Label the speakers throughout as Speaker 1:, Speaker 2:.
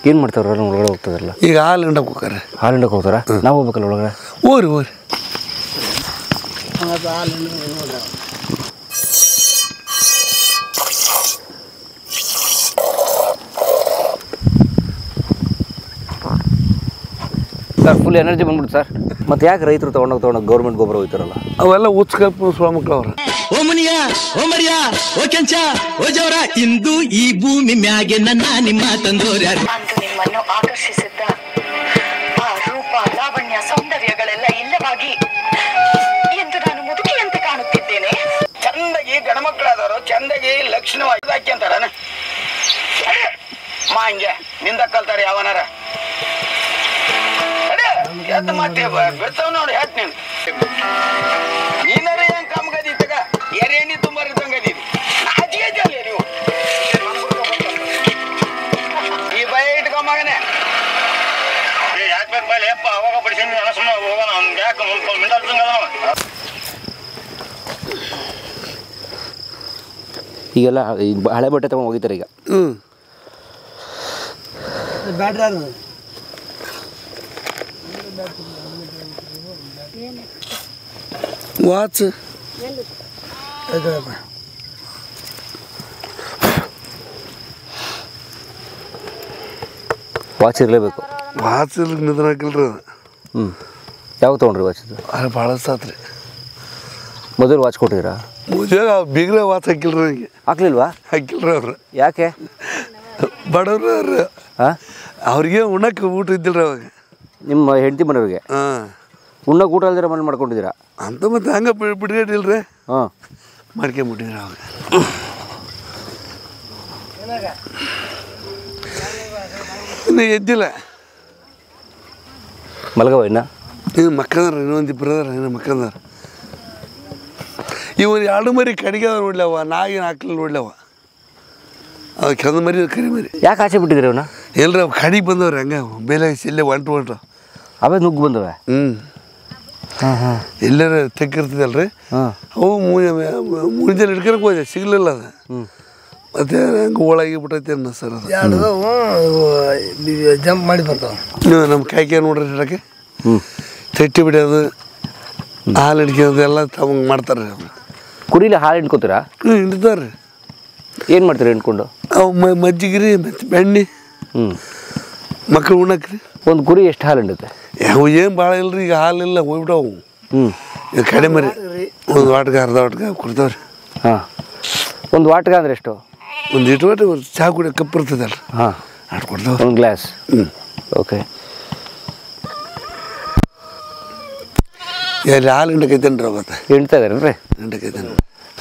Speaker 1: ಏನು ಮಾಡ್ತಾರೆ ಅವ್ರು ಒಳಗಡೆ ಹೋಗ್ತದಲ್ಲ
Speaker 2: ಈಗ ಹಾಲು ಹಿಂಡಕ್ಕೆ ಹೋಗಾರೆ
Speaker 1: ಹಾಲಿಂಡಕ್ಕೆ ಹೋಗ್ತಾರಾ ನಾವು ಹೋಗ್ಬೇಕಲ್ಲ ಒಳಗಡೆ
Speaker 2: ಹೋಗ್ರಿ ಹೋಗ್ರಿ
Speaker 1: ಸರ್ ಫುಲ್ ಎನರ್ಜಿ ಬಂದ್ಬಿಡ್ತು ಸರ್ ಮತ್ತೆ ಯಾಕೆ ರೈತರು ತೊಗೊಂಡೋಗಿ ತೊಗೊಂಡೋಗಿ ಗೌರ್ಮೆಂಟ್ ಗೊಬ್ಬರ ಹೋಗ್ತಾರಲ್ಲ
Speaker 2: ಅವೆಲ್ಲ ಉಚ್ಕಲ್ಪ ಸುಳಮಕ್ಳು ಅವ್ರು
Speaker 3: ಓ ಮುನಿಯ ಓ ಮರಿಯ ಓ ಕೆಂಚ ಓ ಜವರ ಇಂದು ಈ ಭೂಮಿ ಮ್ಯಾಗೆ ನನ್ನ ನಿಮ್ಮ ತಂದೋರ್ಯಾರು
Speaker 4: ಅಂದು ನಿಮ್ಮನ್ನು ಆಕರ್ಷಿಸಿದ್ದ ಆ ರೂಪ ಲಾವಣ್ಯ ಸೌಂದರ್ಯಗಳೆಲ್ಲ ಇಲ್ಲವಾಗಿ ಎಂದು ನಾನು ಮುದುಕಿಯಂತೆ ಕಾಣುತ್ತಿದ್ದೇನೆ
Speaker 5: ಚಂದಾಗಿ ಗಣಮಕ್ಕಳಾದವರು ಚಂದಾಗಿ ಲಕ್ಷಣವಾಗಿ ಹಾಕ್ಯಂತಾರ ಮಾ ಹಿಂಗೆ ನಿಂದ ಕಲ್ತಾರೆ ಯಾವನಾರ ಎದ್ದು ಮತ್ತೆ ಬಿಡ್ತಾವ ನೋಡಿ ಹೇಳ್ತ ನೀನು ನೀನಾರ ಏನ್ ಕಾಮಗದಿ ತಗ ಎರೆಣ್ಣಿ ತುಂಬಾರ ಇದ್ದಂಗದಿ ನಾಚಿಗೆ ಐತಲ್ಲ ನೀವು ಈ ಭಯ ಇಟ್ಕೊ ಮಗನೇ ಯಾಕೆ ಬೇಕು ಬಾಯ್ ಯಪ್ಪ ಅವಾಗ ಬಿಡಿಸಿದ್ವಿ ನಾನು ಸುಮ್ಮನೆ ಹೋಗೋಣ ಅವ್ನಿಗೆ ಯಾಕೆ ಮುಲ್ಕೊಂಡು ಮಿಂಡಲ್ಸಂಗದ
Speaker 1: ಈಗೆಲ್ಲ ಈ ಹಳೆ ಬಟ್ಟೆ ತಗೊಂಡು ಹೋಗಿದ್ದಾರೆ ಈಗ
Speaker 2: ಹ್ಞೂ ವಾಚ್
Speaker 1: ವಾಚ್ ಇರಲೇಬೇಕು
Speaker 2: ವಾಚ್ ಇಲ್ಲಿ ನಿದ್ರೆ ಹಾಕಿಲ್ರಿ ಅದು
Speaker 1: ಹ್ಞೂ ಯಾವಾಗ ತೊಗೊಂಡ್ರಿ ವಾಚ್ ಇದು
Speaker 2: ಅದು ಭಾಳ ಸಾತ್ರಿ
Speaker 1: ಮೊದಲು ವಾಚ್ ಕೊಟ್ಟಿದ್ದೀರಾ
Speaker 2: ಮುಂಜಾನೆ ಬಿಗ್ರೆ ವಾಚ್ ಹಾಕಿಲ್ರಿ ನನಗೆ
Speaker 1: ಹಾಕ್ಲಿಲ್ವಾ
Speaker 2: ಹಾಕಿಲ್ರಿ ಅವ್ರು
Speaker 1: ಯಾಕೆ
Speaker 2: ಬಡವ್ರು ಅವ್ರು
Speaker 1: ಹಾಂ
Speaker 2: ಅವ್ರಿಗೆ ಉಣ್ಣಕ್ಕೆ ಊಟ ಇದ್ದಿಲ್ರಿ ಅವಾಗ
Speaker 1: ನಿಮ್ಮ ಹೆಂಡತಿ ಮನೆಯವ್ರಿಗೆ
Speaker 2: ಹಾಂ
Speaker 1: ಉಣ್ಣಕ್ಕೆ ಊಟ ಅಲ್ದಿರ ಮನೆ ಮಾಡ್ಕೊಂಡಿದ್ದೀರಾ
Speaker 2: ಅಂತ ಮತ್ತೆ ಹಂಗೆ ಬಿಡ್ಗಟ್ಟಿಲ್ರಿ
Speaker 1: ಹಾಂ
Speaker 2: ಮಾಡ್ಕೊಂಬಿಟ್ಟಿದ್ರಿ ಅವಾಗ ಇನ್ನು ಎದ್ದಿಲ್ಲ
Speaker 1: ಮಲಗವ ಇನ್ನ
Speaker 2: ಇನ್ನು ಮಕ್ಕಂದಾರ ಇನ್ನೊಂದು ಇಬ್ಬರು ಅದಾರ ಇನ್ನು ಮಕ್ಕಂದಾರ ಇವನು ಎರಡು ಮರಿ ಕಡಿಗೆ ಅದ ನೋಡ್ಲವ ನಾಯಿನ ಹಾಕ್ಲಿಲ್ಲ ನೋಡ್ಲವ ಅದು ಕೆಂದ ಮರಿ ಕರಿ ಮರಿ
Speaker 1: ಯಾಕೆ ಆಚೆ ಬಿಟ್ಟಿದ್ದೀರಿ ಅವನ್ನ
Speaker 2: ಎಲ್ರಿ ಅವು ಕಡಿಗೆ ಬಂದವ್ರಿ ಹಂಗೆ ಬೇಲೆ ಇಲ್ಲೇ ಒಂಟು ಒಂಟು
Speaker 1: ಅವೇ ನುಗ್ಗು ಬಂದವೆ
Speaker 2: ಹ್ಞೂ
Speaker 1: ಹಾಂ ಹಾಂ
Speaker 2: ಎಲ್ಲಾರ ತೆಗ್ಗಿರ್ತದಲ್ರಿ
Speaker 1: ಹಾಂ
Speaker 2: ಅವು ಮುಂಜಾನೆ ಹಿಡ್ಕೊಳಕ್ಕೆ ಹೋದೆ ಸಿಗ್ಲಿಲ್ಲ ಅದು
Speaker 1: ಹ್ಞೂ
Speaker 2: ಮತ್ತೆ ಹಂಗೆ ಒಳಗೆ ಬಿಟ್ಟೈತೆ ಅನ್ನೋ ಸರ್ ಅದು
Speaker 6: ಜಂಪ್ ಮಾಡಿ ಬರ್ತಾವ
Speaker 2: ನೀವು ನಮ್ಮ ಕಾಯ್ಕೆ ನೋಡ್ರಿ ಹಿಡಕ್ಕೆ
Speaker 1: ಹ್ಞೂ
Speaker 2: ತಟ್ಟಿ ಬಿಡೋದು ಹಾಲು ಹಿಡ್ಕೋದು ಎಲ್ಲ ತವಂಗೆ ಮಾಡ್ತಾರೆ ಅವ್ರು
Speaker 1: ಕುರಿಲಿ ಹಾಲು ಹಿಂಡ್ಕೋತೀರಾ
Speaker 2: ಹ್ಞೂ ಹಿಡ್ತಾರೆ
Speaker 1: ಏನು ಮಾಡ್ತೀರಾ ಹಿಂಡ್ಕೊಂಡು
Speaker 2: ಅವು ಮ ಮಜ್ಜಿಗೆ ರೀ ಮತ್ತು ಬೆಣ್ಣೆ
Speaker 1: ಹ್ಞೂ
Speaker 2: ಮಕ್ಕಳು ಉಣ್ಣಕ್ರಿ
Speaker 1: ಒಂದು ಕುರಿ ಎಷ್ಟು ಹಾಲು ಹಿಂಡುತ್ತೆ
Speaker 2: ಅವು ಏನು ಭಾಳ ಇಲ್ರಿ ಈಗ ಹಾಲಿಲ್ಲ ಹೋಗ್ಬಿಟ್ಟವು
Speaker 1: ಹ್ಞೂ
Speaker 2: ಈಗ ಕಡಿಮೆ ರೀ ಒಂದು ವಾಟ್ಗೆ ಅರ್ಧ ವಾಟ್ಗೆ ಕೊಡ್ತಾವ್ರಿ
Speaker 1: ಹಾಂ ಒಂದು ವಾಟ್ಗ ಅಂದ್ರೆ ಎಷ್ಟು
Speaker 2: ಒಂದು ಇಟ್ಟು ವಾಟ ಚಹಾ ಕುಡಿಯೋ ಕಪ್ ಇರ್ತದಲ್ರಿ
Speaker 1: ಹಾಂ
Speaker 2: ಅಷ್ಟು ಕೊಡ್ತಾವ್ರಿ
Speaker 1: ಒಂದು ಗ್ಲಾಸ್
Speaker 2: ಹ್ಞೂ
Speaker 1: ಓಕೆ
Speaker 2: ಎಲ್ಲಿ ಹಾಲು ಹಿಂಡಕೈತೇನೆ ರೀ ಅವತ್ತು
Speaker 1: ಹಿಂಡ್ತಾ ಇದಾರೇನ್ರಿ
Speaker 2: ಹಿಂಡಕೈತೇನೆ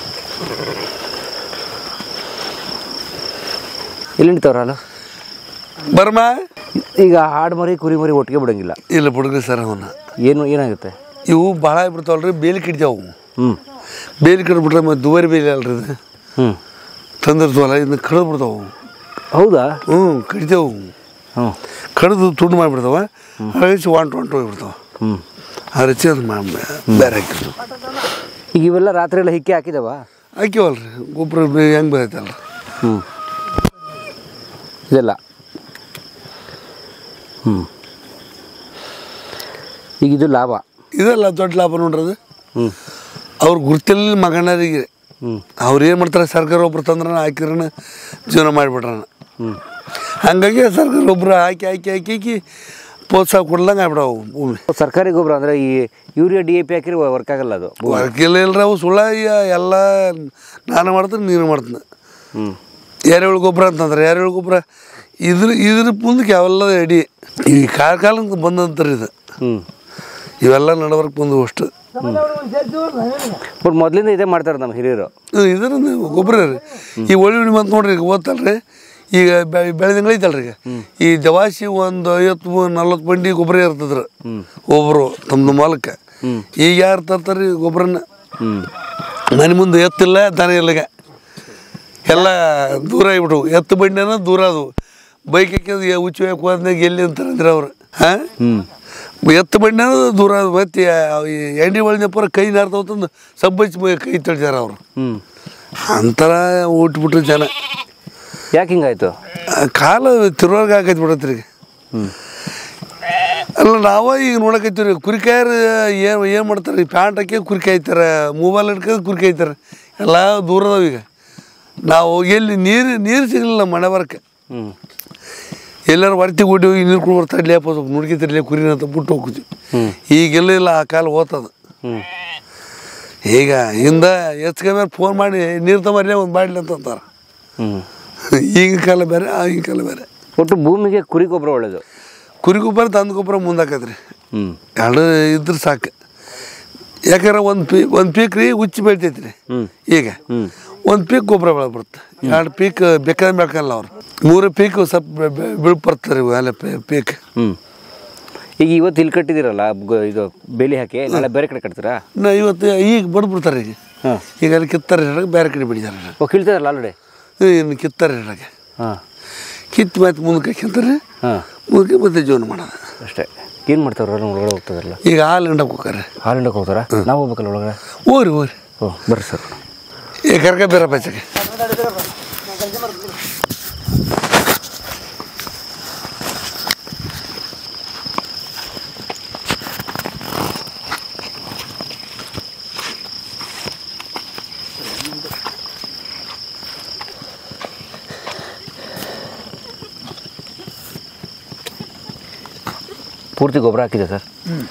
Speaker 1: ಎಲ್ಲಿ ಹಿಂಡ್ತಾವ್ರ ಹಾಲು
Speaker 2: ಬರ್ಮ
Speaker 1: ಈಗ ಹಾಡು ಮರಿ ಕುರಿ ಮರಿ ಒಟ್ಟಿಗೆ ಬಿಡಂಗಿಲ್ಲ
Speaker 2: ಇಲ್ಲ ಬಿಡ್ರಿ ಸರ್ ಅವನ್ನ
Speaker 1: ಏನು ಏನಾಗುತ್ತೆ
Speaker 2: ಇವು ಭಾಳ ಆಗ್ಬಿಡ್ತಾವಲ್ರಿ ಬೇಲಿ ಕಿಡ್ತಾವು
Speaker 1: ಹ್ಞೂ
Speaker 2: ಬೇಲಿ ಕಡ್ಬಿಟ್ರೆ ಮತ್ತೆ ದುಬಾರಿ ಬೇಲಿ ಅಲ್ರಿ ಇದು
Speaker 1: ಹ್ಞೂ
Speaker 2: ತಂದಿರ್ತೀವಲ್ಲ ಇದನ್ನ ಕಡ್ದು ಬಿಡ್ತಾವು
Speaker 1: ಹೌದಾ
Speaker 2: ಹ್ಞೂ ಕಡಿತಾವು
Speaker 1: ಹ್ಞೂ
Speaker 2: ಕಡ್ದು ತುಂಡು ಮಾಡಿಬಿಡ್ತಾವ ಅಳಿಸಿ ಒಂಟು ಒಂಟು ಹೋಗ್ಬಿಡ್ತಾವ
Speaker 1: ಹ್ಞೂ
Speaker 2: ಆ ರುಚಿ ಅದು ಮಾ ಬೇರೆ ಹಾಕಿರ್ತಾವ
Speaker 1: ಈಗ ಇವೆಲ್ಲ ರಾತ್ರಿ ಎಲ್ಲ ಹಿಕ್ಕಿ ಹಾಕಿದವ
Speaker 2: ಹಾಕಿವಲ್ರಿ ಗೊಬ್ಬರ ಹೆಂಗೆ ಬೆಳೀತಲ್ರಿ
Speaker 1: ಹ್ಞೂ ಇದೆಲ್ಲ ಹ್ಞೂ ಈಗ ಇದು ಲಾಭ
Speaker 2: ಇದೆಲ್ಲ ದೊಡ್ಡ ಲಾಭ ನೋಡ್ರಿ ಅದು
Speaker 1: ಹ್ಞೂ
Speaker 2: ಅವ್ರು ಗುರ್ತಿಲ್ಲ ಮಗನರಿಗೆ
Speaker 1: ಹ್ಞೂ
Speaker 2: ಅವ್ರು ಏನು ಮಾಡ್ತಾರೆ ಸರ್ಕಾರ ಒಬ್ರು ತಂದ್ರನ ಹಾಕಿರನ ಜೀವನ ಮಾಡಿಬಿಟ್ರನ
Speaker 1: ಹ್ಞೂ
Speaker 2: ಹಂಗಾಗಿ ಸರ್ಕಾರ ಒಬ್ರು ಹಾಕಿ ಹಾಕಿ ಹಾಕಿ ಹಾಕಿ ಪ್ರೋತ್ಸಾಹ ಕೊಡ್ಲಂಗೆ ಆಗ್ಬಿಡವು ಭೂಮಿ
Speaker 1: ಸರ್ಕಾರಿ ಗೊಬ್ಬರ ಅಂದರೆ ಈ ಯೂರಿಯಾ ಡಿ ಎ ಪಿ ಹಾಕಿದ್ರೆ ವರ್ಕ್ ಆಗಲ್ಲ ಅದು
Speaker 2: ವರ್ಕಿಲ್ಲ ಇಲ್ರಿ ಅವು ಸುಳ್ಳ ಈಗ ಎಲ್ಲ ನಾನು ಮಾಡ್ತೀನಿ ನೀನು ಮಾಡ್ತೀನಿ
Speaker 1: ಹ್ಞೂ
Speaker 2: ಎರೆಹುಳು ಗೊಬ್ಬರ ಅಂತಂದ್ರೆ ಎರೆಹುಳು ಗೊಬ್ಬರ ಇದ್ರ ಇದ್ರ ಮುಂದಕ್ಕೆ ಅವೆಲ್ಲ ಎಡಿ ಈ ಕಾಲ ಕಾಲಕ್ಕೆ ಬಂದಂತಾರೆ ಇದು
Speaker 1: ಹ್ಞೂ
Speaker 2: ಇವೆಲ್ಲ ನಡವರ್ಕ್ ಬಂದು ಅಷ್ಟು
Speaker 1: ಬಟ್ ಮೊದಲಿಂದ ಇದೇ ಮಾಡ್ತಾರೆ ನಮ್ಮ ಹಿರಿಯರು
Speaker 2: ಇದ್ರ ಗೊಬ್ಬರ ರೀ ಈ ಒಳ್ಳೆ ಉಳಿ ಬಂತು ನೋಡ್ರಿ ಈಗ ಓದ್ತಲ್ರಿ ಈಗ ಬೆ- ಬೆಳೆ ತಿಂಗಳು ಐತಲ್ರಿ ಈಗ ಈ ದವಾಸಿ ಒಂದು ಐವತ್ತು ನಲ್ವತ್ತು ಬಂಡಿ ಗೊಬ್ಬರ ಇರ್ತದ್ರಿ ಒಬ್ಬರು ತಮ್ಮದು ಮಾಲಕ್ಕೆ ಈಗ ಯಾರು ತರ್ತಾರೆ ಗೊಬ್ಬರನ
Speaker 1: ಹ್ಞೂ
Speaker 2: ಮನೆ ಮುಂದೆ ಎತ್ತಿಲ್ಲ ದನ ಇಲ್ಲಿಗ ಎಲ್ಲ ದೂರ ಆಗಿಬಿಟ್ಟು ಎತ್ತು ಬಂಡಿನ ದೂರ ಅದು ಬೈಕ್ ಹಾಕಿದ್ ಉಚ್ಚು ಹಾಕಿ ಹೋದ್ನಾಗ ಎಲ್ಲಿ ಅಂತಾರಂದ್ರೆ ಅವ್ರು ಹಾಂ
Speaker 1: ಹ್ಞೂ
Speaker 2: ಎತ್ತು ಬಂಡಿನ ದೂರ ಅದು ಮತ್ತೆ ಆ ಈ ಎಣ್ಣೆ ಒಳಗಿನ ಕೈ ನಾರ್ತಾವತ್ತಂದು ಸಬ್ಬಚ್ಚಿ ಕೈ ತೊಳ್ದಾರ ಅವರು
Speaker 1: ಹ್ಞೂ
Speaker 2: ಅಂತರ ಊಟ್ಬಿಟ್ರು ಜನ
Speaker 1: ಯಾಕೆ ಹಿಂಗಾಯ್ತು
Speaker 2: ಕಾಲ ತಿರುವಾಗ ಆಕೈತಿ ಬಿಡತ್ರಿ ಈಗ ಅಲ್ಲ ನಾವ ಈಗ ನೋಡಕತ್ತೀವಿ ರೀ ಕುರಿಕಾಯರು ಏನು ಏನು ಮಾಡ್ತಾರೆ ಪ್ಯಾಂಟ್ ಹಾಕಿ ಕುರಿ ಕಾಯ್ತಾರೆ ಮೊಬೈಲ್ ಹಿಡ್ಕೊಂಡು ಕುರಿ ಕಾಯ್ತಾರೆ ಎಲ್ಲ ದೂರ ಅದಾವ ಈಗ ನಾವು ಎಲ್ಲಿ ನೀರು ನೀರು ಸಿಗಲಿಲ್ಲ ಮಳೆ ಬರಕ್ಕೆ
Speaker 1: ಹ್ಞೂ
Speaker 2: ಎಲ್ಲರೂ ಹೊರ್ತಿ ಗುಡ್ಡಿ ಹೋಗಿ ನೀರು ಕುಡಿ ಬರ್ತಾರೆ ಲೇಪ ಸ್ವಲ್ಪ ನುಡ್ಕಿತಿರ್ಲಿ ಕುರಿನ ಅಂತ ಬಿಟ್ಟು ಹೋಗ್ತೀವಿ ಈಗೆಲ್ಲ ಇಲ್ಲ ಆ ಕಾಲ ಓದ್ತದ
Speaker 1: ಹ್ಞೂ
Speaker 2: ಈಗ ಹಿಂದ ಹೆಚ್ಚು ಕಮ್ಮಿ ಫೋನ್ ಮಾಡಿ ನೀರು ತಮರ್ಲಿ ಒಂದು ಬಾಡ್ಲಿ ಅಂತ ಅಂತಾರೆ
Speaker 1: ಹ್ಞೂ
Speaker 2: ಈಗಿನ ಕಾಲ ಬೇರೆ ಆಗಿನ ಕಾಲ ಬೇರೆ
Speaker 1: ಒಟ್ಟು ಭೂಮಿಗೆ ಕುರಿ ಗೊಬ್ಬರ ಒಳ್ಳೇದು
Speaker 2: ಕುರಿ ಗೊಬ್ಬರ ತಂದು ಗೊಬ್ಬರ ಮುಂದಾಕತ್ರಿ
Speaker 1: ಹ್ಞೂ
Speaker 2: ಎರಡು ಇದ್ರೆ ಸಾಕು ಯಾಕಂದ್ರೆ ಒಂದು ಪೀ ಒಂದು ಪೀಕ್ ರೀ ಉಚ್ಚಿ ಬೆಳಿತೈತಿ ರೀ
Speaker 1: ಹ್ಮ್.
Speaker 2: ಈಗ ಒಂದು ಪೀಕ್ ಗೊಬ್ಬರ ಬೆಳೆ ಬರುತ್ತೆ ಎರಡು ಪೀಕ್ ಬೇಕಾದ್ರೆ ಬೆಳ್ಕಲ್ಲ ಅವ್ರು ಮೂರು ಪೀಕ್ ಸ್ವಲ್ಪ ಬೆ- ಬೆ- ಬೆಳೆ ಬರ್ತಾರೆ ಇವು ಎಲ್ಲ ಪೀಕ್
Speaker 1: ಹ್ಞೂ ಈಗ ಇವತ್ತು ಇಲ್ಲಿ ಕಟ್ಟಿದ್ದೀರಲ್ಲ ಗ- ಇದು ಬೇಲಿ ಹಾಕಿ ನಾಳೆ ಬೇರೆ ಕಡೆ ಕಟ್ತೀರಾ
Speaker 2: ನಾ ಇವತ್ತು ಈಗ ಬಡ್ಬಿಡ್ತಾರೆ ಈಗ
Speaker 1: ಹಾಂ
Speaker 2: ಈಗ ಅಲ್ಲಿ ಕಿತ್ತಾರೆ ಹಿಡಕ್ಕೆ ಬೇರೆ ಕಡೆ ಬಿಡಿದ್ದಾರೆ
Speaker 1: ಓ ಕೀಳ್ತಿದಾರಲ್ಲ ಆಲ್ರೆಡಿ
Speaker 2: ಇನ್ನು ಕಿತ್ತಾರೆ ಹಿಡಕ್ಕೆ
Speaker 1: ಹಾಂ
Speaker 2: ಕಿತ್ತು ಮತ್ತೆ ಮುಂದಕ್ಕೆ ಕಿಂತಾರೆ
Speaker 1: ಹಾಂ
Speaker 2: ಮುಂದಕ್ಕೆ ಮತ್ತೆ ಜೀವನ ಮಾಡೋದು
Speaker 1: ಅಷ್ಟೇ ಏನು ಮಾಡ್ತಾವ್ರ ಒಳಗಡೆ ಹೋಗ್ತದಲ್ಲ
Speaker 2: ಈಗ ಹಾಲು ಹಿಂಡಕ್ಕೆ ಹೋಗ್ತಾರೆ
Speaker 1: ಹಾಲಿಂಡಕ್ಕೆ ಹೋಗ್ತಾರಾ ನಾವು ಹೋಗ್ಬೇಕಲ್ಲ ಒಳಗಡೆ
Speaker 2: ಓರಿ ಓರಿ
Speaker 1: ಓ ಬರ್ರಿ ಸರ್
Speaker 2: ಈ ಕರ್ಕ ಬೇರೆ ಬಚ್ಚಕ್ಕೆ
Speaker 1: ಪೂರ್ತಿ ಗೊಬ್ಬರ ಹಾಕಿದೆ ಸರ್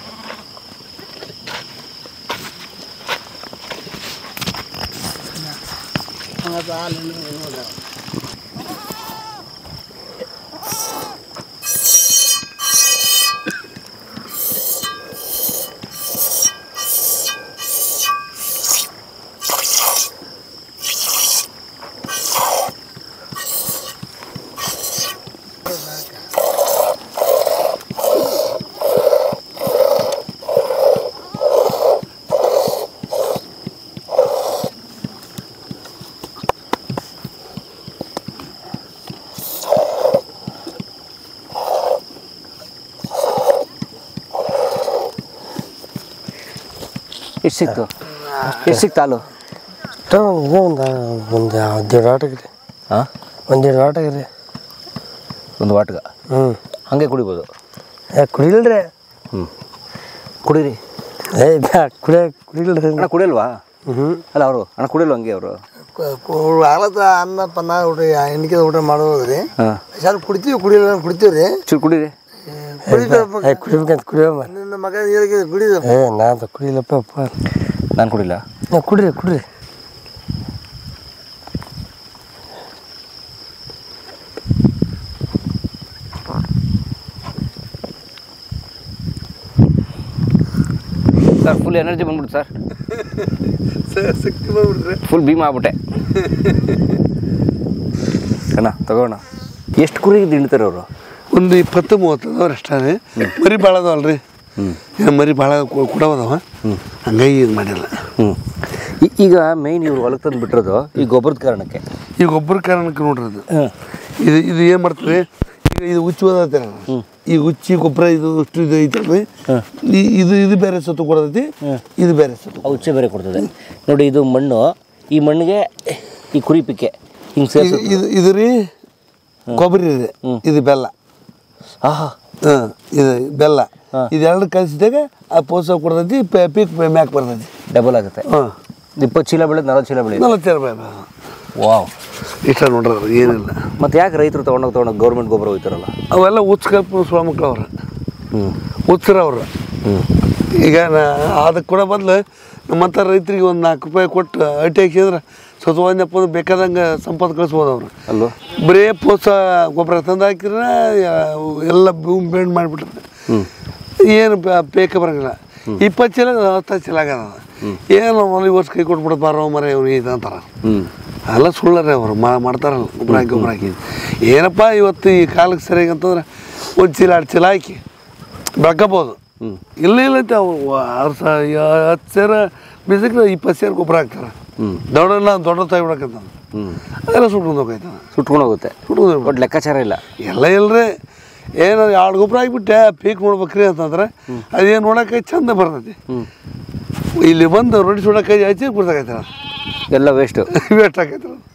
Speaker 1: ಎಷ್ಟು ಸಿಕ್ತು ಎಷ್ಟು ಸಿಕ್ತು ಹಾಲು
Speaker 6: ಒಂದು ಒಂದು ಹದಿನೇಳು ಆಟಕ್ಕೆ ರೀ
Speaker 1: ಹಾಂ
Speaker 6: ಒಂದೆರಡು ಆಟಕ್ಕೆ ರೀ
Speaker 1: ಒಂದು ವಾಟ್ಗ
Speaker 6: ಹ್ಞೂ
Speaker 1: ಹಾಗೆ ಕುಡಿಬೋದು
Speaker 6: ಏ ಕುಡಿಲ್ರಿ
Speaker 1: ಹ್ಞೂ ಕುಡೀರಿ
Speaker 6: ಏ ಬ್ಯಾ ಕುಡಿಯ ಕುಡಿಲ್ರಿ
Speaker 1: ಅಣ್ಣ ಕುಡಿಯಲ್ವಾ
Speaker 6: ಹ್ಞೂ
Speaker 1: ಅಲ್ಲ ಅವರು ಅಣ್ಣ ಕುಡಿಯಲ್ವ ಹಂಗೆ ಅವರು
Speaker 6: ಆಲದ ಅನ್ನ ಪನ್ನ ಊಟ ಎಣ್ಣಿಕೆ ಊಟ ಮಾಡೋದು ರೀ
Speaker 1: ಹಾಂ
Speaker 6: ಸ್ವಲ್ಪ ಕುಡಿತೀವಿ ಕುಡಿಯಲ್ಲ ಕುಡಿತೀವಿ ರೀ
Speaker 1: ಚೂರು ಕುಡೀರಿ
Speaker 6: ಕುಡಿಬೇಕಂತ ಕುಡಿಯಮ್ಮ ನಿನ್ನ ಮಗ ನೀರಿಗೆ ಕುಡಿದ ಏ ನಾ ಅಂತ ಕುಡಿಲಪ್ಪ ಅಪ್ಪ
Speaker 1: ನಾನು ಕುಡಿಲ್ಲ
Speaker 6: ನಾ ಕುಡ್ರಿ ಕುಡ್ರಿ
Speaker 1: ಸರ್ ಫುಲ್ ಎನರ್ಜಿ ಬಂದ್ಬಿಡ್ತು ಸರ್
Speaker 2: ಶಕ್ತಿ ಬಂದ್ಬಿಟ್ರೆ
Speaker 1: ಫುಲ್ ಭೀಮ್ ಆಗ್ಬಿಟ್ಟೆ ಅಣ್ಣ ತಗೋಣ ಎಷ್ಟು ಕುರಿಗೆ ತಿಂಡ್ತಾರೆ ಅವರು
Speaker 2: ಒಂದು ಇಪ್ಪತ್ತು ಮೂವತ್ತು ಅದಾವ್ರಿ ಅಷ್ಟೇ ಮರಿ ಭಾಳ ಅದಾವಲ್ರಿ ಏನ್ ಮರಿ ಭಾಳ ಕೊಡವದವ ಹಂಗಾಗಿ ಇದು ಮಾಡಿಲ್ಲ
Speaker 1: ಹ್ಞೂ ಈಗ ಮೇಯ್ನ್ ಇವ್ರು ಹೊಲಕ್ಕೆ ತಂದು ಬಿಟ್ಟಿರೋದು ಈ ಗೊಬ್ಬರದ ಕಾರಣಕ್ಕೆ
Speaker 2: ಈಗ ಗೊಬ್ಬರ ಕಾರಣಕ್ಕೆ ನೋಡ್ರಿ ಅದು ಇದು ಇದು ಏನು ಮಾಡ್ತಾರೆ ಈಗ ಇದು ಹುಚ್ಚು ಓದತ್ತೆ ಈ ಹುಚ್ಚಿ ಗೊಬ್ಬರ ಇದು ಅಷ್ಟು ಇದು ಐತಲ್ರಿ ಈ- ಇದು ಇದು ಬೇರೆ ಸತ್ತು ಕೊಡತೈತಿ ಇದು ಬೇರೆ ಸತ್ತು
Speaker 1: ಆ ಉಚ್ಚೆ ಬೇರೆ ಕೊಡ್ತದೆ ನೋಡಿ ಇದು ಮಣ್ಣು ಈ ಮಣ್ಣಿಗೆ ಈ ಕುರಿ ಪಿಕ್ಕೆ ಹಿಂಗೆ ಸೇರಿಸ
Speaker 2: ಇದು- ಇದು ಇದು ರೀ ಕೊಬ್ಬರಿ ಇದೆ ಇದು ಬೆಲ್ಲ
Speaker 1: ಆಹಾ
Speaker 2: ಹಾಂ ಇದು ಬೆಲ್ಲ ಇದೆರಡು ಕಲಿಸಿದಾಗ ಆ ಪೋಸ ಕೊಡ್ತೈತಿ ಪೆ- ಪೀಕ್ ಮ್ಯಾಕ್ ಬರ್ತೈತಿ
Speaker 1: ಡಬಲ್ ಆಗುತ್ತೆ
Speaker 2: ಹಾಂ
Speaker 1: ಇಪ್ಪತ್ತು ಚೀಲ ಬೆಳೆದು ನಲ್ವತ್ತು ಚೀಲ ಬೆಳೆಯುತ್ತೆ
Speaker 2: ನಲವತ್ತು ರೂಪಾಯಿ
Speaker 1: ವಾವ್
Speaker 2: ಇಷ್ಟ ನೋಡ್ರಿ ಅದು ಏನಿಲ್ಲ
Speaker 1: ಮತ್ತೆ ಯಾಕೆ ರೈತರು ತೊಗೊಂಡೋಗಿ ತೊಗೊಂಡೋಗಿ ಗೌರ್ಮೆಂಟ್ ಗೊಬ್ಬರ ಹೋಯ್ತಾರಲ್ಲ
Speaker 2: ಅವೆಲ್ಲ ಉಚ್ಕಲ್ಪ ಸುಳ ಮಕ್ಳು ಅವ್ರು
Speaker 1: ಹ್ಞೂ
Speaker 2: ಉತ್ತರ ಅವರು ಈಗ ನಾ ಅದಕ್ಕೆ ಕೂಡ ಬದಲು ನಮ್ಮಂಥ ರೈತರಿಗೆ ಒಂದು ನಾಲ್ಕು ರೂಪಾಯಿ ಕೊಟ್ಟು ಅಟ್ಟಿ ಹಾಕಿದ್ರೆ ಸ್ವಲ್ಪ ಒಂದಪ್ಪ ಅಂದ್ರೆ ಬೇಕಾದಂಗೆ ಸಂಪತ್ತು ಕಳಿಸ್ಬೋದು ಅವರು
Speaker 1: ಅಲ್ವಾ
Speaker 2: ಬರೀ ಪೋಸ ಗೊಬ್ಬರ ತಂದು ಹಾಕಿದ್ರೆ ಎಲ್ಲ ಭೂಮಿ ಬೆಂಡ್ ಮಾಡಿಬಿಟ್ರೆ ಏನು ಬೇಕ ಬರಂಗಿಲ್ಲ ಇಪ್ಪತ್ತು ಚೀಲ ಹತ್ತು ಚೀಲ ಆಗದ ಏನು ಒಂದು ವರ್ಷ ಕೈ ಕೊಟ್ಬಿಡೋದು ಬಾರೋ ಮರ ಇವ್ನು ಇದು ಅಂತಾರೆ
Speaker 1: ಹ್ಞೂ
Speaker 2: ಎಲ್ಲ ಸುಳ್ಳರೇ ಅವರು ಮಾಡ್ತಾರಲ್ಲ ಗೊಬ್ಬರ ಹಾಕಿ ಗೊಬ್ಬರ ಹಾಕಿ ಏನಪ್ಪ ಇವತ್ತು ಈ ಕಾಲಕ್ಕೆ ಸರಿಯಾಗಿ ಅಂತಂದ್ರೆ ಒಂದು ಚೀಲ ಎರಡು ಚೀಲ ಹಾಕಿ ಬೆಳ್ಕೋಬೋದು ಇಲ್ಲ ಇಲ್ಲ ಅಂತ ಅವು ಆರು ಸಾವಿರ ಹತ್ತು ಸೇರ ಬೀಜಕ್ಕೆ ಇಪ್ಪತ್ತು ಸೇರು ಗೊಬ್ಬರ ಹಾಕ್ತಾರೆ ದೊಡ್ಡ ದೊಡ್ಡ ತೆಗಿಬಿಡಕಂತ ಅದೆಲ್ಲ ಸುಟ್ಕೊಂಡು ಹೋಗೈತೆ
Speaker 1: ಸುಟ್ಕೊಂಡು ಹೋಗುತ್ತೆ
Speaker 2: ಸುಟ್ಕೊಂಡು
Speaker 1: ಬಟ್ ಲೆಕ್ಕಾಚಾರ ಇಲ್ಲ
Speaker 2: ಎಲ್ಲ ಇಲ್ರಿ ಏನು ಎರಡು ಗೊಬ್ಬರ ಹಾಕ್ಬಿಟ್ಟೆ ಪೀಕ್ ನೋಡ್ಬೇಕ್ರಿ ಅಂತಂದ್ರೆ ಅದೇನು ನೋಡಕ್ಕೆ ಚಂದ ಬರ್ತೈತಿ ಇಲ್ಲಿ ಬಂದು ರೊಟ್ಟಿ ಸುಡಕ್ಕೆ ಹಚ್ಚಿ ಕುಡ್ದಾಕೈತೆ
Speaker 1: ಎಲ್ಲ ವೇಸ್ಟು
Speaker 2: ವೇಸ್ಟ್ ಆಕೈತೆ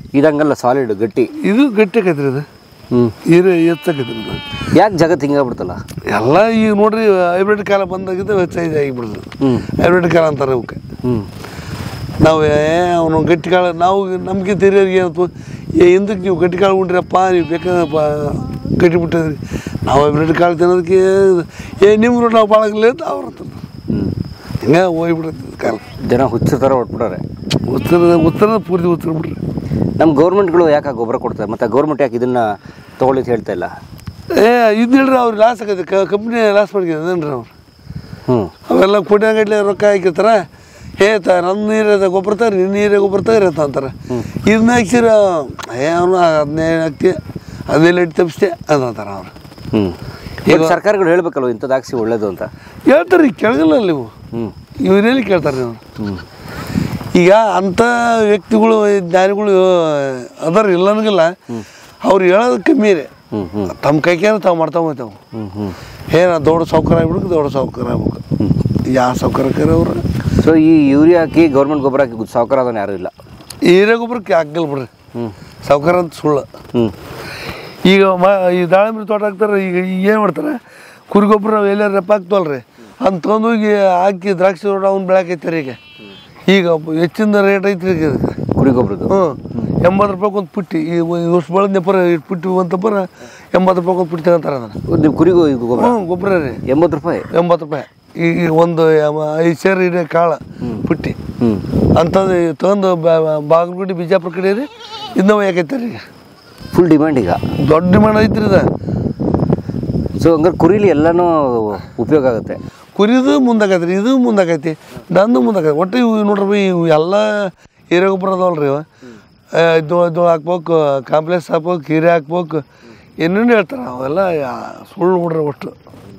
Speaker 1: ಇದಂಗಲ್ಲ ಸಾಲಿಡ್ ಗಟ್ಟಿ
Speaker 2: ಇದು ಗಟ್ಟಿ ಆಕೈತ್ರಿ ಇದು
Speaker 1: ಹ್ಞೂ
Speaker 2: ಹೀರೆ ಹೆಚ್ಚಾಕೈತ್ರಿ ಇದು
Speaker 1: ಯಾಕೆ ಜಗತ್ತು ಹಿಂಗಾಗ್ಬಿಡ್ತಲ್ಲ
Speaker 2: ಎಲ್ಲ ಈಗ ನೋಡ್ರಿ ಹೈಬ್ರಿಡ್ ಕಾಲ ಬಂದಾಗಿದ್ದು ಸೈಜ್ ಆಗಿಬಿಡ್ದು
Speaker 1: ಹ್ಞೂ
Speaker 2: ಹೈಬ್ರಿಡ್ ಕಾಲ ಅಂತಾರೆ ಅವಕ್ಕೆ
Speaker 1: ಹ್ಞೂ
Speaker 2: ನಾವು ಅವನು ಗಟ್ಟಿ ಕಾಳ ನಾವು ನಮಗೆ ಹಿರಿಯರಿಗೆ ಏನಪ್ಪ ಏ ಹಿಂದಕ್ಕೆ ನೀವು ಗಟ್ಟಿ ಕಾಳು ಉಂಡ್ರಪ್ಪ ನೀವು ಬೇಕಾದಪ್ಪ ಗಟ್ಟಿ ಬಿಟ್ಟಿದ್ರಿ ನಾವು ಹೈಬ್ರಿಡ್ ಕಾಳು ತಿನ್ನೋದಕ್ಕೆ ಏ ನಿಮ್ರು ನಾವು ಭಾಳ ಅಂತ ಅವ್ರ
Speaker 1: ಹ್ಞೂ
Speaker 2: ಹಿಂಗೆ ಹೋಗ್ಬಿಡುತ್ತೆ ಕಾಲ
Speaker 1: ಜನ ಹುಚ್ಚ ಥರ ಹೊಟ್ಬಿಟ್ಟಾರೆ
Speaker 2: ಉತ್ತರ ಉತ್ತರ ಪೂರ್ತಿ ಉತ್ತರ ಬಿಡ್ರಿ
Speaker 1: ನಮ್ಮ ಗೌರ್ಮೆಂಟ್ಗಳು ಯಾಕೆ ಗೊಬ್ಬರ ಕೊಡ್ತಾರೆ ಮತ್ತು ಗೌರ್ಮೆಂಟ್ ಯಾಕೆ ಇದನ್ನು ತೊಗೊಳ್ಳಿ ಅಂತ ಹೇಳ್ತಾ ಇಲ್ಲ
Speaker 2: ಏ ಇದು ಹೇಳ್ರಿ ಅವ್ರು ಲಾಸ್ ಆಗೈತೆ ಕಂಪ್ನಿ ಲಾಸ್ ಮಾಡ್ಕಿದ್ದೇನ್ರಿ ಅವ್ರು
Speaker 1: ಹ್ಞೂ
Speaker 2: ಅವೆಲ್ಲ ಕೋಟ್ಯಾಂಗಟ್ಲೆ ರೊಕ್ಕ ಹಾಕಿರ್ತಾರ ಏ ತ ನನ್ನ ನೀರದ ಗೊಬ್ಬರ ತಗ್ರಿ ನಿನ್ನ ನೀರೇ ಗೊಬ್ಬರ ತಗ್ರಿ ಅಂತ ಅಂತಾರೆ ಇದನ್ನ ಹಾಕ್ಸಿರ ಏ ಅವನು ಹದಿನೈದು ಹಾಕ್ತಿ ಹದಿನೈದು ಇಟ್ಟು ತಪ್ಪಿಸ್ತೆ ಅಂತ ಅಂತಾರೆ ಅವ್ರು
Speaker 1: ಹ್ಞೂ ಈಗ ಸರ್ಕಾರಗಳು ಹೇಳ್ಬೇಕಲ್ವ ಇಂಥದ್ದು ಹಾಕ್ಸಿ ಒಳ್ಳೇದು ಅಂತ
Speaker 2: ಹೇಳ್ತಾರೆ ಈಗ ಕೆಳಗಲ್ಲ ನೀವು
Speaker 1: ಹ್ಞೂ
Speaker 2: ಇವರೇಲಿ ಕೇಳ್ತಾರೆ ನೀವು
Speaker 1: ಹ್ಞೂ
Speaker 2: ಈಗ ಅಂಥ ವ್ಯಕ್ತಿಗಳು ಜ್ಞಾನಿಗಳು ಅದಾರ ಇಲ್ಲನಗಿಲ್ಲ ಅವ್ರು ಹೇಳೋದು ಕಮ್ಮಿ ರೀ
Speaker 1: ಹ್ಞೂ ಹ್ಞೂ
Speaker 2: ತಮ್ಮ ಕೈಕೇನ ತಾವು ಮಾಡ್ತಾ ಹೋಗ್ತಾವೆ
Speaker 1: ಹ್ಞೂ ಹ್ಞೂ
Speaker 2: ಏನ ದೊಡ್ಡ ಸೌಕರ್ಯ ಆಗ್ಬಿಡ್ಬೇಕು ದೊಡ್ಡ ಸೌಕರ್ಯ ಆಗ್ಬೇಕು ಯಾವ ಸೌಕರ್ಯಕ್ಕರ ಅವ್ರು
Speaker 1: ಸೊ ಈ ಯೂರಿಯಾ ಹಾಕಿ ಗೌರ್ಮೆಂಟ್ ಗೊಬ್ಬರ ಹಾಕಿ ಸಾವುಕಾರ ಅದನ್ನು ಯಾರೂ ಇಲ್ಲ
Speaker 2: ಹೀರೆ ಗೊಬ್ಬರಕ್ಕೆ ಹಾಕಲ್ ಬಿಡ್ರಿ
Speaker 1: ಹ್ಞೂ
Speaker 2: ಸೌಕರ್ಯ ಅಂತ ಸುಳ್ಳು
Speaker 1: ಹ್ಞೂ
Speaker 2: ಈಗ ಮ ಈ ದಾಳಿಂಬೆ ತೋಟ ಹಾಕ್ತಾರೆ ಈಗ ಏನು ಮಾಡ್ತಾರೆ ಕುರಿ ಗೊಬ್ಬರ ಎಲ್ಲಾರು ರೆಪ್ಪ ಹಾಕ್ತವಲ್ರಿ ಅಂತ ತೊಗೊಂಡೋಗಿ ಹಾಕಿ ದ್ರಾಕ್ಷಿ ತೋಟ ಅವ್ನು ಬೆಳಕೈತಾರೆ ಈಗ ಈಗ ಹೆಚ್ಚಿನ ರೇಟ್ ಐತ್ರಿ ಈಗ ಇದಕ್ಕೆ
Speaker 1: ಕುರಿ ಗೊಬ್ಬರದ್ದು
Speaker 2: ಹ್ಞೂ ಎಂಬತ್ತು ರೂಪಾಯಿ ಒಂದು ಪುಟ್ಟಿ ಈ ವರ್ಷ ಬೆಳೆದಪ್ಪರ ಇಷ್ಟು ಪುಟ್ಟಿ ಅಂತಪ್ಪರ ಎಂಬತ್ತು ರೂಪಾಯಿ ಒಂದು ಪುಟ್ಟಿ ತಗೊಂತಾರೆ ಅದನ್ನು
Speaker 1: ನಿಮ್ಮ ಕುರಿಗೂ ಇದು ಗೊಬ್ಬರ
Speaker 2: ಹ್ಞೂ ಗೊಬ್ಬರ ರೀ
Speaker 1: ಎಂಬತ್ತು ರೂಪಾಯಿ
Speaker 2: ಎಂಬತ್ತು ರೂಪಾಯಿ ಈಗ ಈಗ ಒಂದು ಎಮ- ಐದು ಸೇರು ಇದೆ ಕಾಳು ಪುಟ್ಟಿ
Speaker 1: ಹ್ಞೂ
Speaker 2: ಅಂಥದ್ದು ತೊಗೊಂಡು ಬಾಗಲಗುಡಿ ಬಿಜಾಪುರ ಕಡೆ ರೀ ಇನ್ನೂ ಯಾಕೈತೆ ರೀ
Speaker 1: ಫುಲ್ ಡಿಮ್ಯಾಂಡ್ ಈಗ
Speaker 2: ದೊಡ್ಡ ಡಿಮಾಂಡ್ ಐತ್ರಿ ಇದು
Speaker 1: ಸೊ ಹಂಗಾರೆ ಕುರಿಲಿ ಎಲ್ಲನೂ ಉಪಯೋಗ ಆಗುತ್ತೆ
Speaker 2: ಕುರಿದು ಮುಂದಾಗೈತೆ ಇದು ಮುಂದಾಗೈತಿ ನಂದು ಮುಂದಾಗೈತಿ ಒಟ್ಟು ಇವು ನೋಡ್ರಿ ಇವು ಎಲ್ಲ ಹೀರೆ ಗೊಬ್ಬರ ಅದಾವಲ್ರಿ ಇವು ಇದು ಇದು ಹಾಕ್ಬೇಕು ಕಾಂಪ್ಲೆಕ್ಸ್ ಹಾಕ್ಬೇಕು ಹೀರೆ ಹಾಕ್ಬೇಕು ಏನೇನು ಹೇಳ್ತಾರೆ ಅವೆಲ್ಲ ಯಾ- ಸುಳ್ಳು ಬಿಡ್ರಿ ಒಟ್ಟು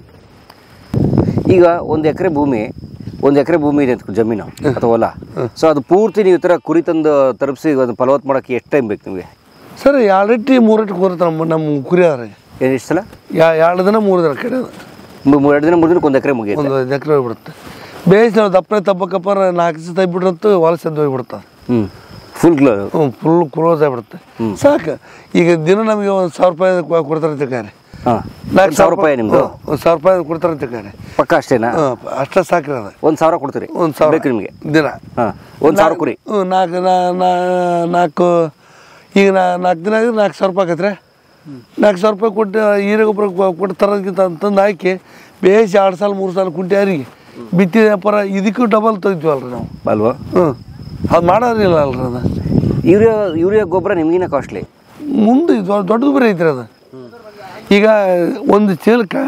Speaker 1: ಈಗ ಒಂದು ಎಕರೆ ಭೂಮಿ ಒಂದು ಎಕರೆ ಭೂಮಿ ಇದೆ ಅಂತ ಜಮೀನು ಅಥವಾ ಹೊಲ ಸೊ ಅದು ಪೂರ್ತಿ ನೀವು ಈ ಥರ ಕುರಿ ತಂದು ತರಪಿಸಿ ಅದನ್ನು ಫಲವತ್ತು ಮಾಡೋಕ್ಕೆ ಎಷ್ಟು ಟೈಮ್ ಬೇಕು ನಿಮಗೆ
Speaker 2: ಸರ್ ಎರಡು ರಟ್ಟಿ ಮೂರು ರಟ್ಟಿ ಕೂರುತ್ತೆ ನಮ್ಮ ನಮ್ಮ ಕುರಿ ಅದ್ರಿ
Speaker 1: ಏನು ಎಷ್ಟು ಸಲ
Speaker 2: ಯಾ ಎರಡು ದಿನ ಮೂರು ದಿನ ಕಡೆ
Speaker 1: ಮು- ಮು- ಎರಡು ದಿನ ಮೂರು ದಿನಕ್ಕೆ ಒಂದು ಎಕರೆ ಮುಗಿಯುತ್ತೆ
Speaker 2: ಒಂದು ಐದು ಎಕರೆ ಹೋಗ್ಬಿಡುತ್ತೆ ಬೇಯಿಸಿ ನಾವು ದಪ್ಪನೆ ತಬ್ಬಕ್ಕಪ್ಪ ನಾಲ್ಕು ದಿವಸ ತೆಗ್ಬಿಟ್ರಂತೂ ವಲಸೆ ಎದ್ದು ಹೋಗ್ಬಿಡುತ್ತೆ
Speaker 1: ಹ್ಞೂ ಫುಲ್ ಗ್ಲೋ
Speaker 2: ಹ್ಞೂ ಫುಲ್ ಕ್ಲೋಸ್ ಆಗಿಬಿಡುತ್ತೆ ಸಾಕು ಈಗ ದಿನ ನಮಗೆ ಒಂದು ಸಾವಿರ ರೂಪಾಯಿ ಕೊ- ಕೊಡ್ತಾರೆ ಅಂತ ಕಾರೆ
Speaker 1: ಹಾಂ ಸಾವಿರ ರೂಪಾಯಿ ನಿಮ್ಮದು
Speaker 2: ಒಂದು ಸಾವಿರ ರೂಪಾಯಿ ಕೊಡ್ತಾರೆ ಅಂತ ಕಾರೆ
Speaker 1: ಪಕ್ಕ ಅಷ್ಟೇನಾ
Speaker 2: ಹಾಂ ಅಷ್ಟೇ ಸಾಕ್ರಿ ಅದು
Speaker 1: ಒಂದು ಸಾವಿರ ಕೊಡ್ತೀರಿ
Speaker 2: ಒಂದು ಸಾವಿರ
Speaker 1: ಬೇಕು ನಿಮಗೆ
Speaker 2: ದಿನ
Speaker 1: ಹಾಂ ಒಂದು ಸಾವಿರ ಕುರಿ
Speaker 2: ಹ್ಞೂ ನಾಲ್ಕು ನಾ- ನಾ- ನಾಲ್ಕು ಈಗ ನಾ ನಾಲ್ಕು ದಿನ ಆಗಿದ್ರೆ ನಾಲ್ಕು ಸಾವಿರ ರೂಪಾಯಿ ಆಕೈತ್ರಿ ನಾಲ್ಕು ಸಾವಿರ ರೂಪಾಯಿ ಕೊಟ್ಟು ಹೀರೆ ಗೊಬ್ಬರ ಕೊ- ಕೊಟ್ಟು ತರೋದಕ್ಕಿಂತ ಅಂತಂದು ಹಾಕಿ ಬೇಯಿಸಿ ಎರಡು ಸಾಲ ಮೂರು ಸಾಲ ಕುಂಟಿ ಯಾರಿಗೆ ಬಿತ್ತಿದ ವ್ಯಾಪಾರ ಇದಕ್ಕೂ ಡಬಲ್ ತೆಗಿತೀವಲ್ರಿ ನಾವು
Speaker 1: ಅಲ್ವಾ
Speaker 2: ಹ್ಞೂ ಅದು ಮಾಡೋರಿಲ್ಲ ಅಲ್ರಿ ಅದು
Speaker 1: ಯೂರಿಯಾ ಯೂರಿಯಾ ಗೊಬ್ಬರ ನಿಮಗಿನ ಕಾಸ್ಟ್ಲಿ
Speaker 2: ಮುಂದೆ ಇದು ದೊಡ್ಡ ಗೊಬ್ಬರ ಐತ್ರಿ ಅದು ಈಗ ಒಂದು ಚೀಲಕ್ಕೆ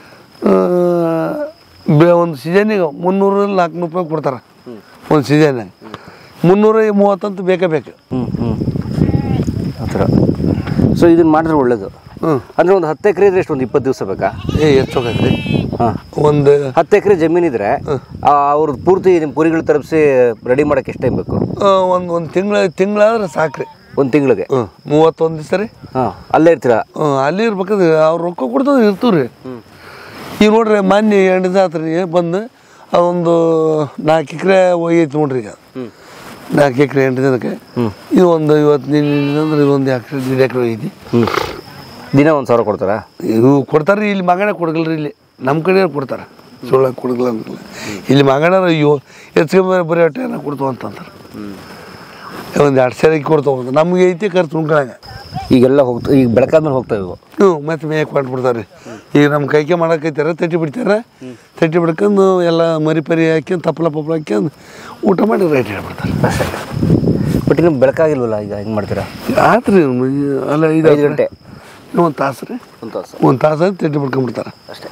Speaker 2: ಬೆ ಒಂದು ಸೀಸನಿಗೆ ಮುನ್ನೂರಲ್ಲಿ ನಾಲ್ಕುನೂರು ರೂಪಾಯಿ ಕೊಡ್ತಾರೆ ಒಂದು ಸೀಸನ್ನಾಗ ಮುನ್ನೂರ ಮೂವತ್ತಂತೂ ಬೇಕೇ ಬೇಕು
Speaker 1: ಹ್ಞೂ ಹ್ಞೂ ಆ ಥರ ಸೊ ಇದನ್ನು ಮಾಡಿದ್ರೆ ಒಳ್ಳೇದು
Speaker 2: ಹ್ಞೂ
Speaker 1: ಅಂದರೆ ಒಂದು ಹತ್ತು ಎಕರೆ ಇದ್ರೆ ಎಷ್ಟು ಒಂದು ಇಪ್ಪತ್ತು ದಿವಸ ಬೇಕಾ
Speaker 2: ಏ ಹೆಚ್ಚು ಹೋಗೈತ್ರಿ
Speaker 1: ಹಾಂ
Speaker 2: ಒಂದು
Speaker 1: ಹತ್ತು ಎಕರೆ ಜಮೀನಿದ್ರೆ ಅವ್ರದ್ದು ಪೂರ್ತಿ ನಿಮ್ಮ ಕುರಿಗಳು ತರಪಿಸಿ ರೆಡಿ ಮಾಡೋಕ್ಕೆ ಎಷ್ಟು ಟೈಮ್ ಬೇಕು
Speaker 2: ಒಂದು ಒಂದು ತಿಂಗಳ ತಿಂಗಳಾದ್ರೆ ಸಾಕ್ರಿ
Speaker 1: ಒಂದು ತಿಂಗಳಿಗೆ
Speaker 2: ಹ್ಞೂ ಮೂವತ್ತೊಂದು ದಿವಸ ರೀ
Speaker 1: ಹಾಂ ಅಲ್ಲೇ ಇರ್ತೀರಾ
Speaker 2: ಹ್ಞೂ ಅಲ್ಲಿ ಇರ್ಬೇಕಾದ್ರೆ ಅವ್ರು ರೊಕ್ಕ ಕೊಡ್ತದೆ ಇರ್ತೀವಿ ರೀ ಈಗ ನೋಡ್ರಿ ಮಾನ್ಯ ಎಂಟು ದಿವಸ ಆತ್ರಿ ಬಂದು ಅದೊಂದು ನಾಲ್ಕು ಎಕರೆ ಒಯ್ಯೈತಿ ನೋಡ್ರಿ ಈಗ ನಾಲ್ಕು ಎಕರೆ ಎಂಟು ದಿನಕ್ಕೆ ಇದು ಒಂದು ಇವತ್ತು ನಿನ್ನೆ ಅಂದ್ರೆ ಇದೊಂದು ಎಕರೆ ದೀಡ್ ಎಕರೆ ಒಯ್ಯೈತಿ
Speaker 1: ಹ್ಞೂ ದಿನ ಒಂದು ಸಾವಿರ ಕೊಡ್ತಾರಾ
Speaker 2: ಇವು ಕೊಡ್ತಾರೆ ಇಲ್ಲಿ ಮಗನೇ ಕೊಡಗಲ್ರಿ ಇಲ್ಲಿ ನಮ್ಮ ಕಡೆ ಕೊಡ್ತಾರೆ ಸುಳ್ಳ ಕೊಡಗಲ್ಲ ಅಂತಿಲ್ಲ ಇಲ್ಲಿ ಮಗನ ಅಯ್ಯೋ ಹೆಚ್ಚಿಗೆ ಬರೀ ಹೊಟ್ಟೆ ಏನೋ ಕೊಡ್ತಾವ ಅಂತಂತಾರೆ ಒಂದು ಎರಡು ಸೇರಿಗೆ ಕೊಡ್ತಾವ ಅಂತ ನಮ್ಗೆ ಐತಿ ಖರ್ಚು ಉಣ್ಕೊಳಂಗೆ
Speaker 1: ಈಗೆಲ್ಲ ಹೋಗ್ತಾ ಈಗ ಬೆಳಕಾದ್ಮೇಲೆ ಹೋಗ್ತಾ ಇವು
Speaker 2: ಹ್ಞೂ ಮತ್ತೆ ಮೇಯಕ್ಕೆ ಮಾಡ್ಬಿಡ್ತಾರೆ ಈಗ ನಮ್ಮ ಕೈಕೆ ಮಾಡಕೈತಾರ ತಟ್ಟಿ ಬಿಡ್ತಾರೆ ತಟ್ಟಿ ಬಿಡ್ಕೊಂಡು ಎಲ್ಲ ಮರಿ ಪರಿ ಹಾಕ್ಯಂದು ತಪ್ಪಲ ಪಪ್ಪಲ ಹಾಕ್ಯಂದು ಊಟ ಮಾಡಿ ರೈಟ್ ಹೇಳ್ಬಿಡ್ತಾರೆ
Speaker 1: ಬಟ್ ಇನ್ನು ಬೆಳಕಾಗಿಲ್ವಲ್ಲ ಈಗ ಹೆಂಗೆ ಮಾಡ್ತೀರಾ
Speaker 2: ಆತ್ರಿ ಅಲ್ಲ ಇದು
Speaker 1: ಐದು ಗಂಟೆ
Speaker 2: ಒಂದು ತಾಸು ರೀ
Speaker 1: ಒಂದು ತಾಸು
Speaker 2: ಒಂದು ತಾಸು ಆಗಿ ತಟ್ಟಿ ಬಿಡ್ಕೊಂಡ್ಬಿಡ್ತಾರೆ
Speaker 1: ಅಷ್ಟೇ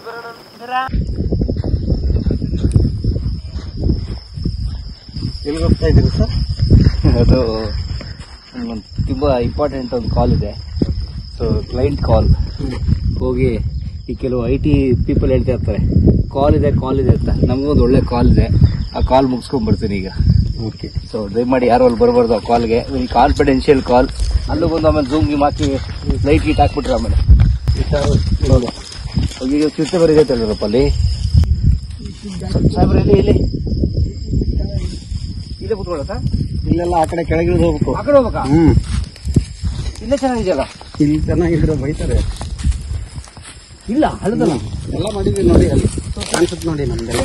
Speaker 1: ಎಲ್ಲಿ ಹೋಗ್ತಾ ಇದ್ದೀರಿ ಸರ್ ಅದು ಒಂದು ತುಂಬ ಇಂಪಾರ್ಟೆಂಟ್ ಒಂದು ಕಾಲ್ ಇದೆ ಸೊ ಕ್ಲೈಂಟ್ ಕಾಲ್ ಹೋಗಿ ಈ ಕೆಲವು ಐ ಟಿ ಪೀಪಲ್ ಹೇಳ್ತಾ ಇರ್ತಾರೆ ಕಾಲ್ ಇದೆ ಕಾಲ್ ಇದೆ ಅಂತ ನಮಗೊಂದು ಒಳ್ಳೆ ಕಾಲ್ ಇದೆ ಆ ಕಾಲ್ ಮುಗಿಸ್ಕೊಂಡ್ ಬರ್ತೀನಿ ಈಗ ಓಕೆ ಸೊ ದಯಮಾಡಿ ಯಾರು ಅಲ್ಲಿ ಬರಬಾರ್ದು ಆ ಕಾಲ್ಗೆ ಈ ಕಾನ್ಫಿಡೆನ್ಷಿಯಲ್ ಕಾಲ್ ಅಲ್ಲೂ ಬಂದು ಆಮೇಲೆ ಝೂಮ್ ಗಿಮ್ ಹಾಕಿ ಲೈಟ್ ಗೀಟ್ ಹಾಕ್ಬಿಟ್ರೆ ಆಮೇಲೆ ಹೌದು ಈಗ ಚಿರತೆ ಬರೀದೈತೆ ಅಲ್ವರಪ್ಪ ಅಲ್ಲಿ ಸಾಹೇಬ್ರೆ ಇಲ್ಲಿ ಇಲ್ಲಿ ಇಲ್ಲೇ ಕೂತ್ಕೊಳ್ಳ ಸರ್
Speaker 6: ಇಲ್ಲೆಲ್ಲ ಆ ಕಡೆ ಕೆಳಗಿಳಿದು ಹೋಗ್ಬೇಕು
Speaker 1: ಆ ಕಡೆ ಹೋಗ್ಬೇಕಾ
Speaker 6: ಹ್ಮ್
Speaker 1: ಇಲ್ಲೇ ಚೆನ್ನಾಗಿದೆಯಲ್ಲ
Speaker 6: ಇಲ್ಲಿ ಚೆನ್ನಾಗಿದ್ರೆ ಬೈತಾರೆ
Speaker 1: ಇಲ್ಲ ಹಳದಲ್ಲ
Speaker 6: ಎಲ್ಲ ಮಾಡಿದ್ವಿ ನೋಡಿ ಅಲ್ಲಿ ಕಾಣಿಸುತ್ತೆ ನೋಡಿ ನಮ್ದೆಲ್ಲ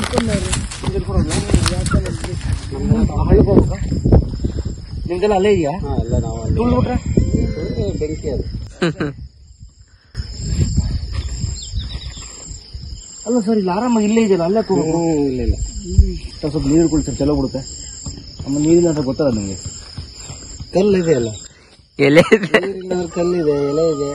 Speaker 1: ಹಳ್ಳಕ್ಕೆ ಹೋಗ್ಬೇಕಾ ನಿಮ್ದೆಲ್ಲ ಅಲ್ಲೇ ಇದೆಯಾ
Speaker 6: ಹಾ ಎಲ್ಲ ನಾವು ಅಲ್ಲಿ
Speaker 1: ತುಳ್ಬಿಟ್ರೆ
Speaker 6: ಬೆಂಕಿ ಅದು
Speaker 1: ಅಲ್ಲ ಸರ್ ಇಲ್ಲಿ ಆರಾಮಾಗಿ ಇಲ್ಲೇ ಇದೆಯಲ್ಲ ಅಲ್ಲೇ ತಗೋ
Speaker 6: ಹ್ಮ್ ಇಲ್ಲ ಇಲ್ಲ
Speaker 1: ಸ್ವಲ್ಪ ನೀರು ಕುಳಿತಾರೆ ಚಲೋ ಬಿಡುತ್ತೆ ಆಮೇಲೆ ನೀರಿಲ್ಲ ಅಂತ ಗೊತ್ತಲ್ಲ ನಿಮಗೆ
Speaker 6: ಕಲ್ಲು ಇದೆ ಅಲ್ಲ
Speaker 1: ಎಲೆ
Speaker 6: ನೀರಿಲ್ಲದ್ರೆ ಕಲ್ಲಿದೆ ಎಲೆ ಇದೆ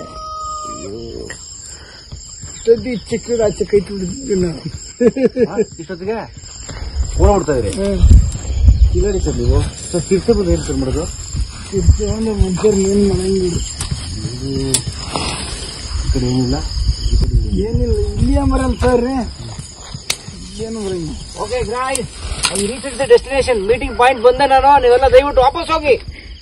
Speaker 6: ಇಷ್ಟೊತ್ತಿ ಚಿಕ್ಕ ಆಚೆ ಕೈ ತುಳಿದ್ವಿ ನಾವು
Speaker 1: ಇಷ್ಟೊತ್ತಿಗೆ ಫೋನ್ ಮಾಡ್ತಾ ಇದ್ರಿ
Speaker 6: ಇಲ್ಲರಿ ಸರ್ ನೀವು
Speaker 1: ಸರ್ ತಿರ್ಸೆ ಬಂದು ಏನು ಸರ್ ಮಾಡೋದು
Speaker 6: ತಿರ್ಸ್ಕೊಂಡು ಮನುಷ್ಯರು ಏನು ಮಾಡಂಗಿಲ್ಲ
Speaker 1: ಈ ಕಡೆ ಏನಿಲ್ಲ
Speaker 6: ಏನಿಲ್ಲ ಇಲ್ಲಿಯ ಮರಲ್ಲ ಸರ್ ಏನು ಬರಂಗಿಲ್ಲ
Speaker 1: ಓಕೆ ಗ್ರಾಯ್ I reach the destination meeting point ಬಂದೆ ನಾನು ನೀವೆಲ್ಲ ದಯವಿಟ್ಟು ವಾಪಸ್ ಹೋಗಿ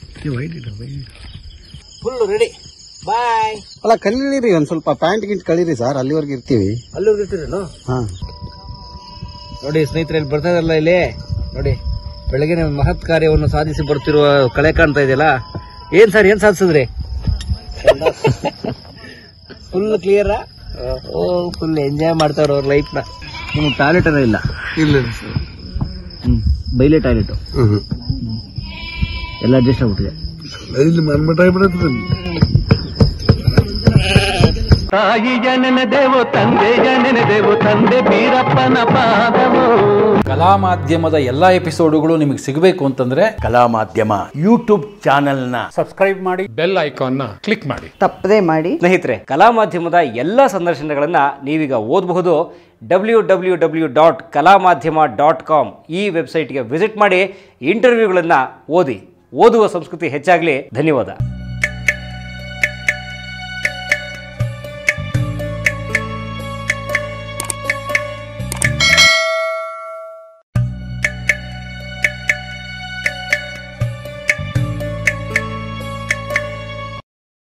Speaker 1: ಫುಲ್ ರೆಡಿ ಬಾಯ್
Speaker 6: ಅಲ್ಲ ಕಲೀರಿ ಒಂದ್ ಸ್ವಲ್ಪ ಪ್ಯಾಂಟ್ ಗಿಂಟ್ ಕಳೀರಿ ಸರ್ ಅಲ್ಲಿವರೆಗೆ ಇರ್ತೀವಿ
Speaker 1: ಅಲ್ಲಿವರೆಗೆ ಇರ್ತೀರೇನು
Speaker 6: ಹಾ
Speaker 1: ನೋಡಿ ಸ್ನೇಹಿತರೆ ಇಲ್ಲಿ ಬರ್ತಾ ಇದಾರಲ್ಲ ಇಲ್ಲಿ ನೋಡಿ ಬೆಳಗಿನ ಮಹತ್ ಕಾರ್ಯವನ್ನು ಸಾಧಿಸಿ ಬರ್ತಿರುವ ಕಳೆ ಕಾಣ್ತಾ ಇದೆಯಲ್ಲ ಏನ್ ಸರ್ ಏನ್ ಸಾಧಿಸಿದ್ರಿ ಫುಲ್ ಕ್ಲಿಯರ್ ಓ ಫುಲ್ ಎಂಜಾಯ್ ಮಾಡ್ತಾರ ಅವ್ರ ಲೈಫ್ ನ ನಿಮ್ಗೆ ಟಾಯ್ಲೆಟ್ ಏನೋ ಇಲ್ಲ
Speaker 6: ಇಲ್ಲ ಸರ್
Speaker 1: ಹ್ಮ್ ಬೈಲೆ ಟಾಯ್ಲೆಟ್
Speaker 6: ಹ್ಮ್
Speaker 1: ಎಲ್ಲ ಅಡ್ಜಸ್ಟ್ ಆಗ್ಬಿಟ್ಟಿದೆ
Speaker 2: ಇಲ್ಲಿ ಮನ್ಮಟ ಆಗ್ಬಿಡತ್ತೆ
Speaker 3: ತಾಯಿಯ ನೆನೆದೆವು ತಂದೆಯ ನೆನೆದೆವು ತಂದೆ ಬೀರಪ್ಪನ ಪಾದವು
Speaker 7: ಕಲಾ ಮಾಧ್ಯಮದ ಎಲ್ಲ ಎಪಿಸೋಡುಗಳು ನಿಮಗೆ ಸಿಗಬೇಕು ಅಂತಂದ್ರೆ ಕಲಾ ಮಾಧ್ಯಮ ಯೂಟ್ಯೂಬ್ ಚಾನೆಲ್ನ
Speaker 8: ತಪ್ಪದೇ ಮಾಡಿ
Speaker 1: ಸ್ನೇಹಿತರೆ ಕಲಾ ಮಾಧ್ಯಮದ ಎಲ್ಲ ಸಂದರ್ಶನಗಳನ್ನು ನೀವೀಗ ಓದಬಹುದು ಡಬ್ಲ್ಯೂ ಡಬ್ಲ್ಯೂ ಡಬ್ಲ್ಯೂ ಡಾಟ್ ಕಲಾ ಮಾಧ್ಯಮ ಡಾಟ್ ಕಾಮ್ ಈ ವೆಬ್ಸೈಟ್ಗೆ ವಿಸಿಟ್ ಮಾಡಿ ಇಂಟರ್ವ್ಯೂಗಳನ್ನು ಓದಿ ಓದುವ ಸಂಸ್ಕೃತಿ ಹೆಚ್ಚಾಗಲಿ ಧನ್ಯವಾದ